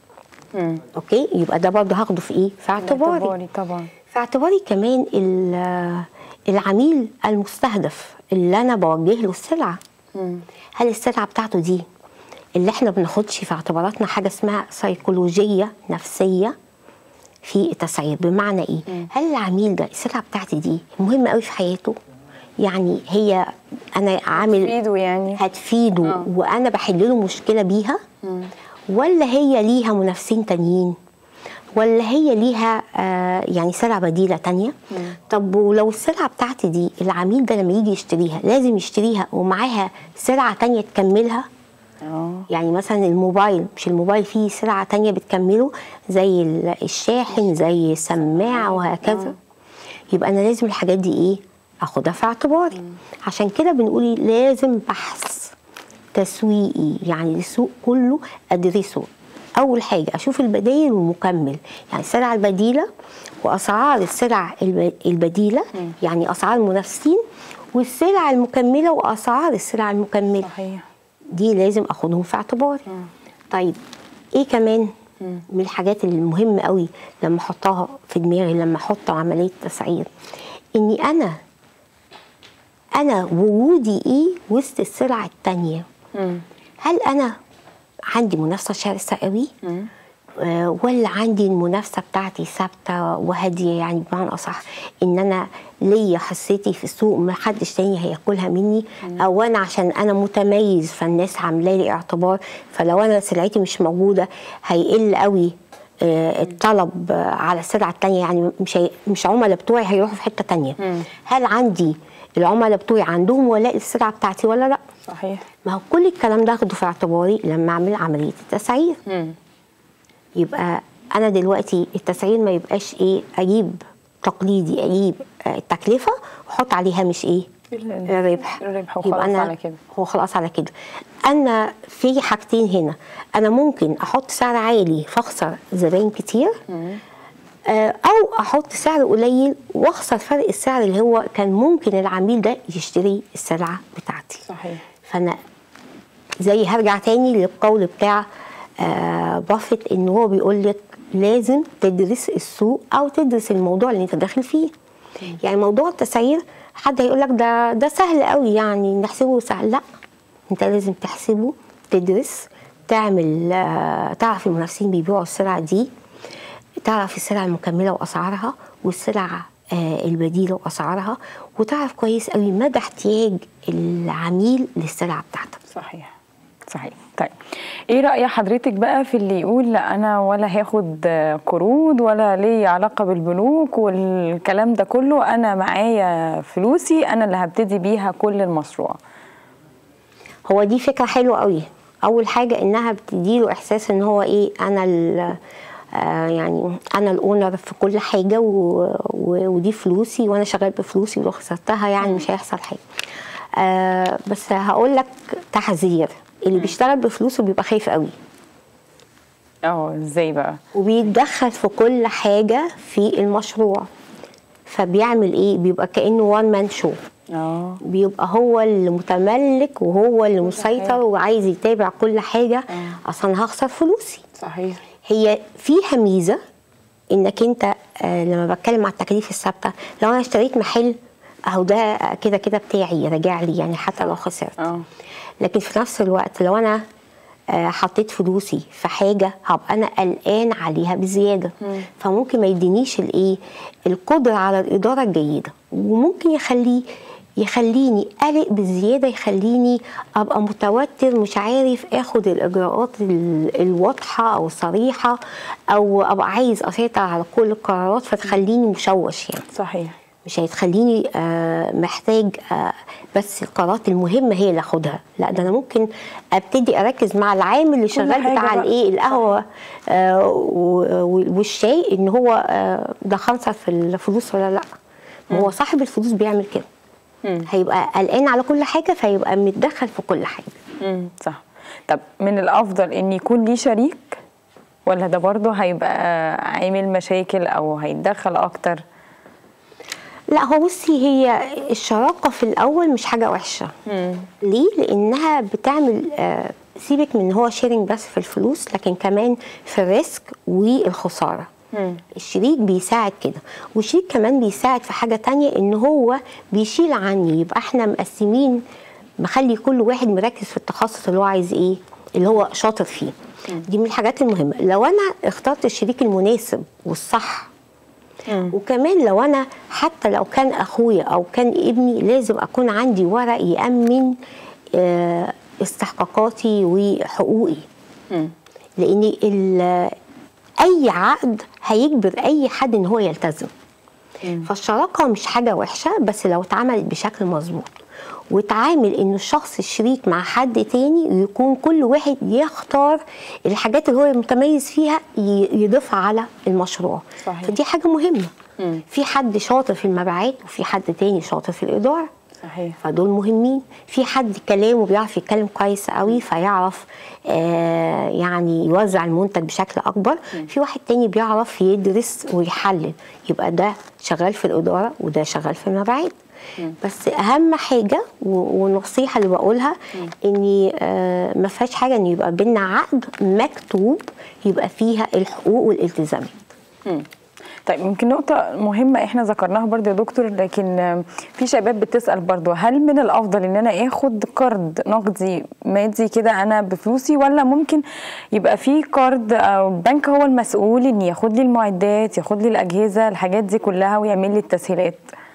مم. اوكي يبقى ده برضه هاخده في ايه في اعتباري اعتباري طبعا في اعتباري كمان ال- العميل المستهدف اللي انا بوجه له السلعه مم. هل السلعه بتاعته دي اللي احنا بناخدش في اعتباراتنا حاجه اسمها سيكولوجيه نفسيه في التسعير بمعنى ايه هل العميل ده السلعه بتاعتي دي مهمه قوي في حياته يعني هي انا عامل تفيده يعني هتفيده آه. وانا بحل له مشكله بيها ولا هي ليها منافسين تانيين ولا هي ليها آه يعني سلعه بديله تانية طب ولو السلعه بتاعتي دي العميل ده لما يجي يشتريها لازم يشتريها ومعاها سلعه تانية تكملها اه يعني مثلا الموبايل مش الموبايل فيه سلعة تانية بتكمله زي ال- الشاحن زي السماعة وهكذا يبقى أنا لازم الحاجات دي إيه أخدها في اعتباري عشان كده بنقول لازم بحث تسويقي يعني السوق كله أدرسه أول حاجة أشوف البدايل والمكمل يعني السلع البديلة وأسعار السلع الب- البديلة يعني أسعار المنافسين والسلع المكملة وأسعار السلع المكملة صحيح دي لازم اخدهم في اعتباري طيب ايه كمان من الحاجات المهمه قوي لما احطها في دماغي لما احط عمليه تسعير اني انا انا وجودي ايه وسط السلع التانية مم. هل انا عندي منافسه شرسه قوي آه، ولا عندي المنافسه بتاعتي ثابته وهاديه يعني بمعنى اصح ان انا ليا حصتي في السوق ما حدش تاني هياكلها مني او انا عشان انا متميز فالناس عامله لي اعتبار فلو انا سلعتي مش موجوده هيقل قوي آه، الطلب آه، على السلعه التانية يعني مش هي مش عملاء بتوعي هيروحوا في حته تانية هل عندي العملاء بتوعي عندهم ولاء السلعه بتاعتي ولا لا صحيح ما هو كل الكلام ده اخده في اعتباري لما اعمل عمليه التسعير مم. يبقى انا دلوقتي التسعير ما يبقاش ايه اجيب تقليدي اجيب آه، التكلفه واحط عليه هامش ايه ال- الربح الربح يبقى وخلاص أنا على كده. هو خلاص على كده انا في حاجتين هنا انا ممكن احط سعر عالي فاخسر زباين كتير آه، او احط سعر قليل واخسر فرق السعر اللي هو كان ممكن العميل ده يشتري السلعه بتاعتي صحيح فانا زي هرجع تاني للقول بتاع آه بافيت ان هو بيقول لك لازم تدرس السوق او تدرس الموضوع اللي انت داخل فيه يعني موضوع التسعير حد هيقول لك ده ده سهل قوي يعني نحسبه سهل لا انت لازم تحسبه تدرس تعمل آه تعرف المنافسين بيبيعوا السلعه دي تعرف السلع المكمله واسعارها والسلع آه، البديله واسعارها وتعرف كويس قوي مدى احتياج العميل للسلعه بتاعتك صحيح صحيح طيب ايه رأي حضرتك بقى في اللي يقول لا انا ولا هاخد آه، قروض ولا لي علاقة بالبنوك والكلام ده كله انا معايا فلوسي انا اللي هبتدي بيها كل المشروع هو دي فكره حلوه قوي اول حاجه انها بتديله احساس ان هو ايه انا ال آه يعني انا الاونر في كل حاجه و... و... ودي فلوسي وانا شغال بفلوسي ولو خسرتها يعني مش هيحصل حاجه آه بس هقول لك تحذير اللي بيشتغل بفلوسه بيبقى خايف قوي اه ازاي بقى وبيتدخل في كل حاجه في المشروع فبيعمل ايه بيبقى كانه وان مان شو اه بيبقى هو اللي متملك وهو اللي حاجة. مسيطر وعايز يتابع كل حاجه اصلا هخسر فلوسي صحيح هي فيها ميزه انك انت آه، لما بتكلم على التكاليف الثابته لو انا اشتريت محل اهو ده كده كده بتاعي راجع لي يعني حتى لو خسرت اه لكن في نفس الوقت لو انا آه، حطيت فلوسي في حاجه هبقى انا قلقان عليها بزياده فممكن ما يدينيش الايه القدره على الاداره الجيده وممكن يخليه يخليني قلق بزياده يخليني ابقى متوتر مش عارف اخد الاجراءات ال- الواضحه او الصريحه او ابقى عايز اسيطر على كل القرارات فتخليني مشوش يعني صحيح مش هتخليني آه، محتاج آه، بس القرارات المهمه هي اللي اخدها لا ده انا ممكن ابتدي اركز مع العامل اللي شغال حاجة بتاع بقى. الايه القهوه آه، و- و- والشاي ان هو آه، ده خنصر في الفلوس ولا لا ما هو صاحب الفلوس بيعمل كده مم. هيبقى قلقان على كل حاجه فيبقى متدخل في كل حاجه امم صح طب من الافضل ان يكون ليه شريك ولا ده برضه هيبقى عامل مشاكل او هيتدخل اكتر لا هو بصي هي الشراكه في الاول مش حاجه وحشه مم. ليه؟ لأنها بتعمل آه، سيبك من ان هو شيرنج بس في الفلوس لكن كمان في الريسك والخساره الشريك بيساعد كده والشريك كمان بيساعد في حاجه تانية ان هو بيشيل عني يبقى احنا مقسمين مخلي كل واحد مركز في التخصص اللي هو عايز ايه اللي هو شاطر فيه دي من الحاجات المهمه لو انا اخترت الشريك المناسب والصح وكمان لو انا حتى لو كان اخويا او كان ابني لازم اكون عندي ورق يامن آه، استحقاقاتي وحقوقي لان ال- اي عقد هيجبر اي حد ان هو يلتزم فالشراكه مش حاجه وحشه بس لو اتعملت بشكل مظبوط وتعامل ان الشخص الشريك مع حد تاني يكون كل واحد يختار الحاجات اللي هو متميز فيها ي- يضيفها على المشروع صحيح. فدي حاجه مهمه في حد شاطر في المبيعات وفي حد تاني شاطر في الاداره صحيح فدول مهمين في حد كلامه بيعرف يتكلم كويس قوي فيعرف آه يعني يوزع المنتج بشكل اكبر في واحد تاني بيعرف يدرس ويحلل يبقى ده شغال في الاداره وده شغال في المبيعات بس اهم حاجه و- والنصيحه اللي بقولها اني آه ما فيهاش حاجه ان يبقى بينا عقد مكتوب يبقى فيها الحقوق والالتزامات طيب يمكن نقطة مهمة احنا ذكرناها برضو يا دكتور لكن آم، في شباب بتسأل برضو هل من الأفضل ان انا اخد قرض نقدي مادي كده انا بفلوسي ولا ممكن يبقى في قرض او البنك هو المسؤول ان ياخد لي المعدات ياخد لي الأجهزة الحاجات دي كلها ويعمل لي التسهيلات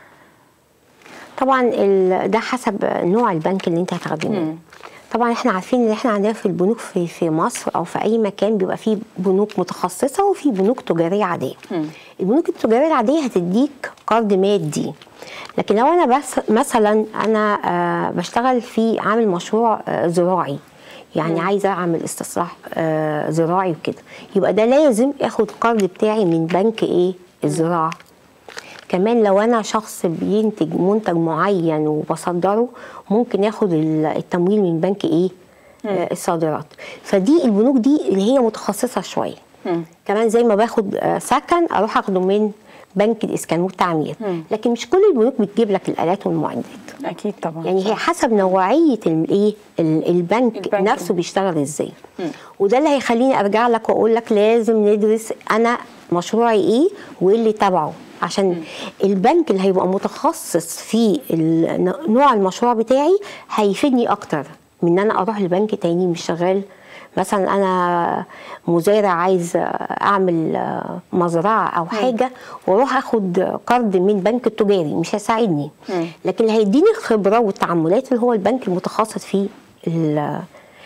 طبعا ال- ده حسب نوع البنك اللي انت هتاخديه منه طبعا احنا عارفين ان احنا عندنا في البنوك في في مصر او في اي مكان بيبقى فيه بنوك متخصصه وفي بنوك تجاريه عاديه البنوك التجاريه العاديه هتديك قرض مادي لكن لو انا بس مثلا انا آه بشتغل في عامل مشروع آه زراعي يعني عايزه اعمل استصلاح آه زراعي وكده يبقى ده لازم اخد القرض بتاعي من بنك ايه الزراعه كمان لو انا شخص بينتج منتج معين وبصدره ممكن ياخد ال- التمويل من بنك ايه آه الصادرات فدي البنوك دي اللي هي متخصصه شويه كمان زي ما باخد آه سكن اروح اخده من بنك الاسكان والتعمير لكن مش كل البنوك بتجيب لك الالات والمعدات أكيد طبعا يعني هي حسب نوعيه الايه ال- البنك, البنك. نفسه بيشتغل ازاي وده اللي هيخليني ارجع لك واقول لك لازم ندرس انا مشروعي ايه وايه اللي تبعه عشان البنك اللي هيبقى متخصص في ال- نوع المشروع بتاعي هيفيدني اكتر من ان انا اروح لبنك تاني مش شغال مثلا انا مزارع عايز اعمل مزرعه او حاجه واروح اخد قرض من بنك التجاري مش هيساعدني لكن اللي هيديني الخبره والتعاملات اللي هو البنك المتخصص في ال-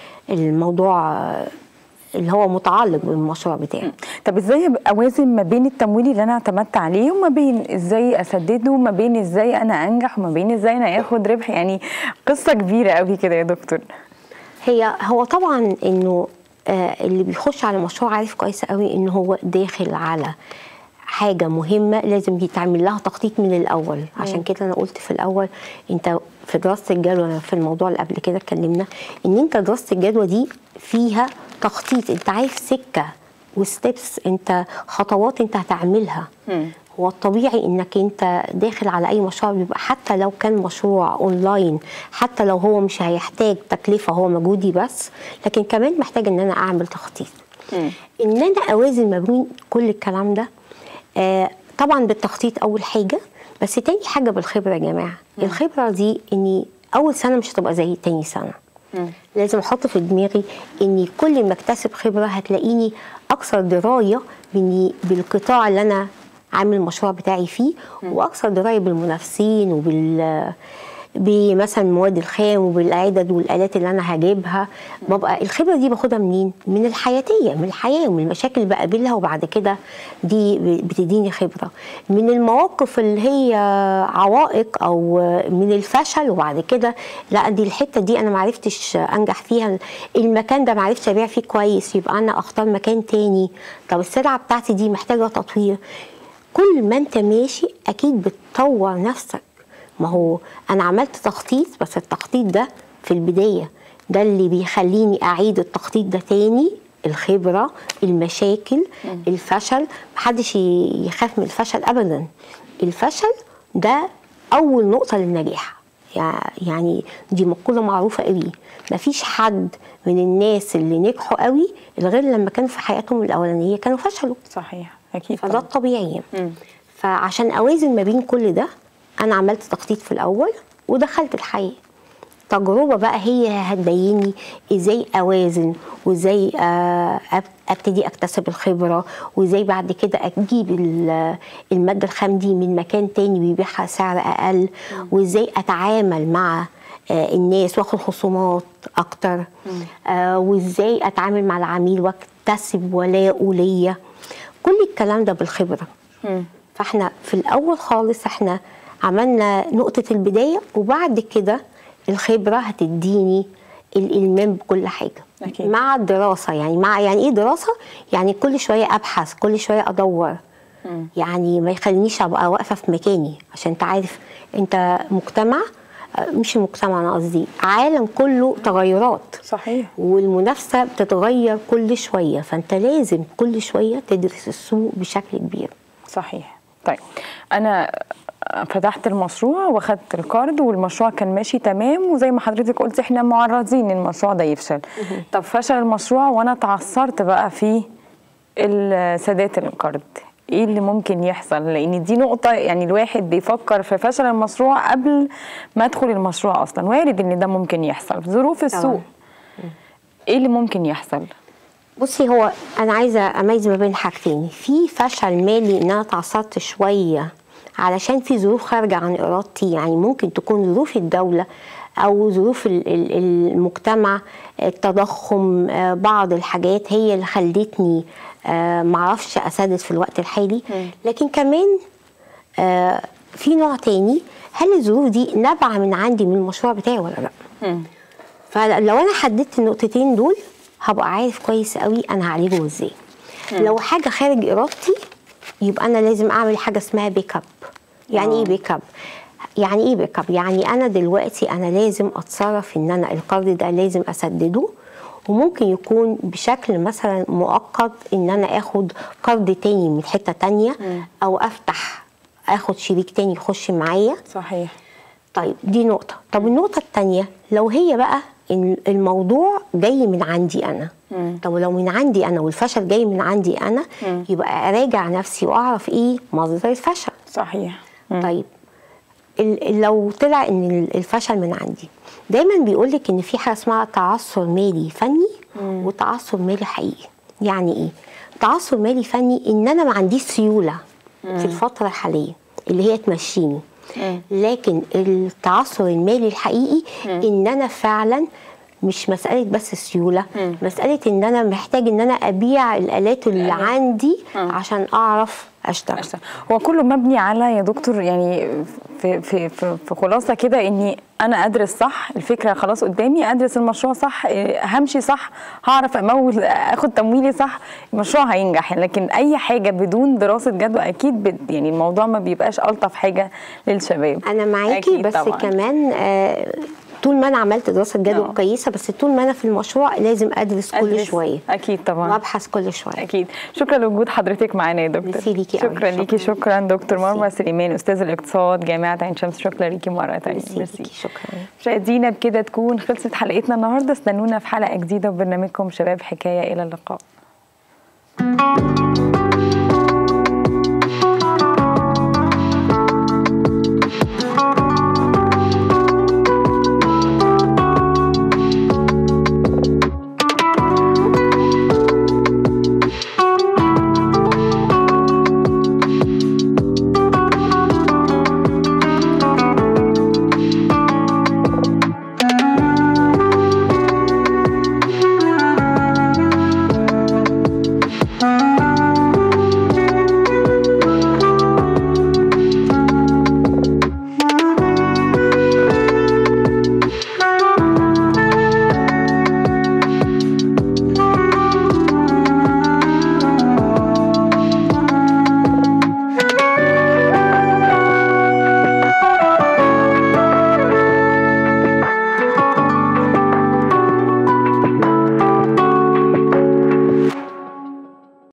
الموضوع اللي هو متعلق بالمشروع بتاعي طب ازاي أبقى اوازن ما بين التمويل اللي انا اعتمدت عليه وما بين ازاي اسدده وما بين ازاي انا انجح وما بين ازاي انا اخد ربح يعني قصه كبيره قوي كده يا دكتور هي هو طبعا انه آه اللي بيخش على مشروع عارف كويس قوي ان هو داخل على حاجه مهمه لازم يتعمل لها تخطيط من الاول عشان كده انا قلت في الاول انت في دراسه الجدوى في الموضوع اللي قبل كده اتكلمنا ان انت دراسه الجدوى دي فيها تخطيط انت عارف سكه وستبس انت خطوات انت هتعملها هو الطبيعي انك انت داخل على اي مشروع بيبقى حتى لو كان مشروع اونلاين حتى لو هو مش هيحتاج تكلفه هو مجهودي بس لكن كمان محتاج ان انا اعمل تخطيط ان انا اوازن ما بين كل الكلام ده آه طبعا بالتخطيط اول حاجه بس تاني حاجه بالخبره يا جماعه الخبره دي اني اول سنه مش هتبقى زي تاني سنه لازم احط في دماغي اني كل ما اكتسب خبره هتلاقيني اكثر درايه بإني بالقطاع اللي انا عامل المشروع بتاعي فيه واكثر درايه بالمنافسين وبال بمثلا المواد الخام وبالعدد والالات اللي انا هجيبها ببقى الخبره دي باخدها منين؟ من الحياتيه من الحياه ومن المشاكل اللي بقابلها وبعد كده دي بتديني خبره من المواقف اللي هي عوائق او من الفشل وبعد كده لا دي الحته دي انا ما عرفتش انجح فيها المكان ده ما عرفتش ابيع فيه كويس يبقى انا اختار مكان تاني طب السلعه بتاعتي دي محتاجه تطوير كل ما انت ماشي اكيد بتطور نفسك ما هو انا عملت تخطيط بس التخطيط ده في البدايه ده اللي بيخليني اعيد التخطيط ده تاني الخبره المشاكل الفشل محدش يخاف من الفشل ابدا الفشل ده اول نقطه للنجاح يع- يعني دي مقولة معروفة قوي مفيش حد من الناس اللي نجحوا قوي غير لما كانوا في حياتهم الأولانية كانوا فشلوا صحيح اكيد فده طبعا. الطبيعي مم. فعشان اوازن ما بين كل ده انا عملت تخطيط في الاول ودخلت الحياه تجربه بقى هي هتبين لي ازاي اوازن وازاي آه، أب- ابتدي اكتسب الخبره وازاي بعد كده اجيب ال- الماده الخام دي من مكان تاني بيبيعها سعر اقل وازاي اتعامل مع آه، الناس واخد خصومات اكتر آه، وازاي اتعامل مع العميل واكتسب ولاءه ليا كل الكلام ده بالخبره مم. فاحنا في الاول خالص احنا عملنا نقطه البدايه وبعد كده الخبره هتديني الالمام بكل حاجه أكيد. مع الدراسه يعني مع يعني ايه دراسه يعني كل شويه ابحث كل شويه ادور يعني ما يخلينيش ابقى واقفه في مكاني عشان انت عارف انت مجتمع آه، مش مجتمع انا قصدي عالم كله تغيرات صحيح والمنافسه بتتغير كل شويه فانت لازم كل شويه تدرس السوق بشكل كبير صحيح طيب انا فتحت المشروع واخدت الكارد والمشروع كان ماشي تمام وزي ما حضرتك قلت احنا معرضين ان المشروع ده يفشل طب فشل المشروع وانا تعثرت بقى في ال- سداد الكارد ايه اللي ممكن يحصل لان دي نقطة يعني الواحد بيفكر في فشل المشروع قبل ما ادخل المشروع اصلا وارد ان ده ممكن يحصل في ظروف السوق ايه اللي ممكن يحصل بصي هو انا عايزه اميز ما بين حاجتين في فشل مالي ان انا اتعثرت شويه علشان في ظروف خارجه عن ارادتي يعني ممكن تكون ظروف الدوله او ظروف ال- ال- المجتمع التضخم آه، بعض الحاجات هي اللي خلتني آه، معرفش اسدد في الوقت الحالي لكن كمان آه، في نوع تاني هل الظروف دي نابعه من عندي من المشروع بتاعي ولا لا فلو انا حددت النقطتين دول هبقى عارف كويس قوي انا هعالجه ازاي لو حاجه خارج ارادتي يبقى انا لازم اعمل حاجه اسمها بيك اب يعني ايه بيك اب يعني ايه بيك اب يعني انا دلوقتي انا لازم اتصرف ان انا القرض ده لازم اسدده وممكن يكون بشكل مثلا مؤقت ان انا اخد قرض تاني من حته تانية او افتح اخد شريك تاني يخش معايا صحيح طيب دي نقطة طب النقطة التانية لو هي بقى إن الموضوع جاي من عندي أنا طب لو من عندي أنا والفشل جاي من عندي أنا يبقى أراجع نفسي وأعرف إيه مصدر الفشل صحيح طيب ال- لو طلع ان الفشل من عندي دايما بيقول لك ان في حاجه اسمها تعثر مالي فني وتعثر مالي حقيقي يعني ايه تعثر مالي فني ان انا ما عنديش سيوله في الفتره الحاليه اللي هي تمشيني لكن التعثر المالي الحقيقي ان انا فعلا مش مسألة بس السيولة مسألة ان انا محتاج ان انا ابيع الالات اللي عندي عشان اعرف اشتغل أحسن. هو كله مبني على يا دكتور يعني في في في, في خلاصه كده اني انا ادرس صح الفكره خلاص قدامي ادرس المشروع صح إيه، همشي صح هعرف امول اخد تمويلي صح المشروع هينجح لكن اي حاجه بدون دراسه جدوى اكيد بت يعني الموضوع ما بيبقاش الطف حاجه للشباب انا معاكي أكيد بس طبعاً. كمان آه طول ما انا عملت دراسه جدوى آه. كويسه بس طول ما انا في المشروع لازم ادرس كل أدرس. شويه اكيد طبعا وابحث كل شويه اكيد شكرا لوجود حضرتك معانا يا دكتور ميرسي ليكي أوي. شكرا ليكي شكراً. شكرا دكتور ميرسي. مرمى سليمان استاذ الاقتصاد جامعه عين شمس شكرا ليكي مره ثانيه ميرسي ليكي شكرا مشاهدينا بكده تكون خلصت حلقتنا النهارده استنونا في حلقه جديده وبرنامجكم شباب حكايه الى اللقاء